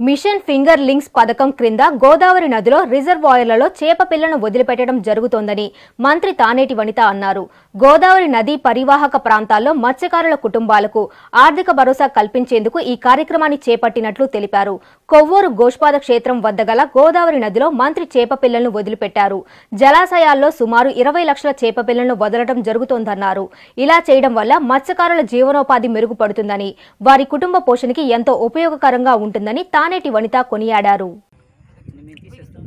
machine finger links పథకం క్రింద గోదావరి నదిలో రిజర్వాయర్లలో చేప పిల్లను వదిలిపెట్టడం జరుగుతోందని మంత్రి తానేటి వనిత అన్నారు గోదావరి నదీ పరివాహక ప్రాంతాల్లో మత్స్యకారుల కుటుంబాలకు ఆర్థిక భరోసా కల్పించేందుకు ఈ కార్యక్రమాన్ని చేపట్టినట్లు తెలిపారు కొవ్వూరు గోష్పాద క్షేత్రం వద్ద గల గోదావరి నదిలో మంత్రి చేప పిల్లలను వదిలిపెట్టారు జలాశయాల్లో సుమారు ఇరవై లక్షల చేప పిల్లలను వదలడం జరుగుతోందన్నారు ఇలా చేయడం వల్ల మత్స్యకారుల జీవనోపాధి మెరుగుపడుతుందని వారి కుటుంబ పోషణకి ఎంతో ఉపయోగకరంగా ఉంటుందని తానేటి వనిత కొనియాడారు మేము తీసేస్తాం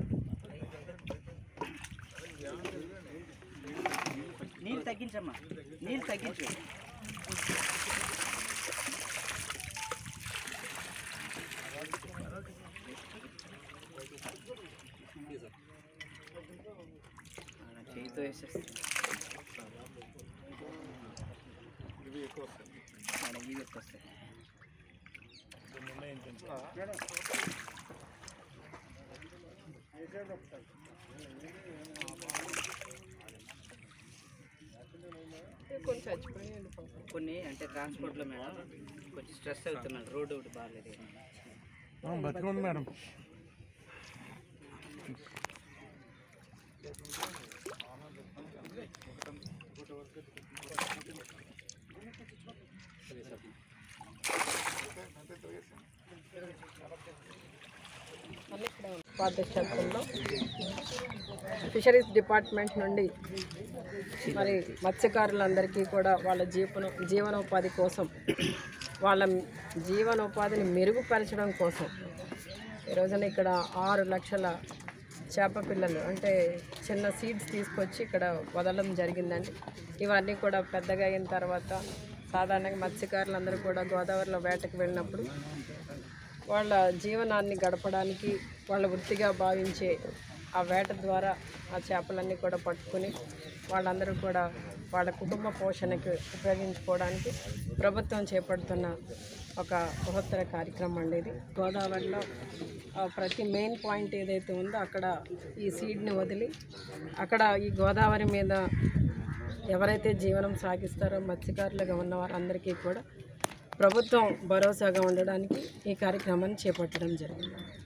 నీళ్ళు తగ్గించమ్మా నీళ్ళు తగ్గించు అలా చేయితో వేసేస్తాం అలా ఇవి ఎక్కువ వస్తాయి కొన్ని అంటే ట్రాన్స్పోర్ట్లో మేడం కొంచెం స్ట్రెస్ అవుతున్నాడు రోడ్డు ఒకటి బాగాలేదు బతికుంది మేడం ఉపాధ్యక్షత్వంలో ఫిషరీస్ డిపార్ట్మెంట్ నుండి మరి మత్స్యకారులందరికీ కూడా వాళ్ళ జీవన జీవనోపాధి కోసం వాళ్ళ జీవనోపాధిని మెరుగుపరచడం కోసం ఈ రోజున ఇక్కడ ఆరు లక్షల చేప పిల్లలు అంటే చిన్న సీడ్స్ తీసుకొచ్చి ఇక్కడ వదలడం జరిగిందండి ఇవన్నీ కూడా పెద్దగా అయిన తర్వాత సాధారణంగా మత్స్యకారులందరూ కూడా గోదావరిలో వేటకు వెళ్ళినప్పుడు వాళ్ళ జీవనాన్ని గడపడానికి వాళ్ళ వృత్తిగా భావించే ఆ వేట ద్వారా ఆ చేపలన్నీ కూడా పట్టుకుని వాళ్ళందరూ కూడా వాళ్ళ కుటుంబ పోషణకి ఉపయోగించుకోవడానికి ప్రభుత్వం చేపడుతున్న ఒక బృహత్తర కార్యక్రమం అండి ఇది గోదావరిలో ఆ, ప్రతి మెయిన్ పాయింట్ ఏదైతే ఉందో అక్కడ ఈ సీడ్ని వదిలి అక్కడ ఈ గోదావరి మీద ఎవరైతే జీవనం సాగిస్తారో మత్స్యకారులుగా ఉన్న వారందరికీ కూడా ప్రభుత్వం భరోసాగా ఉండడానికి ఈ కార్యక్రమాన్ని చేపట్టడం జరిగింది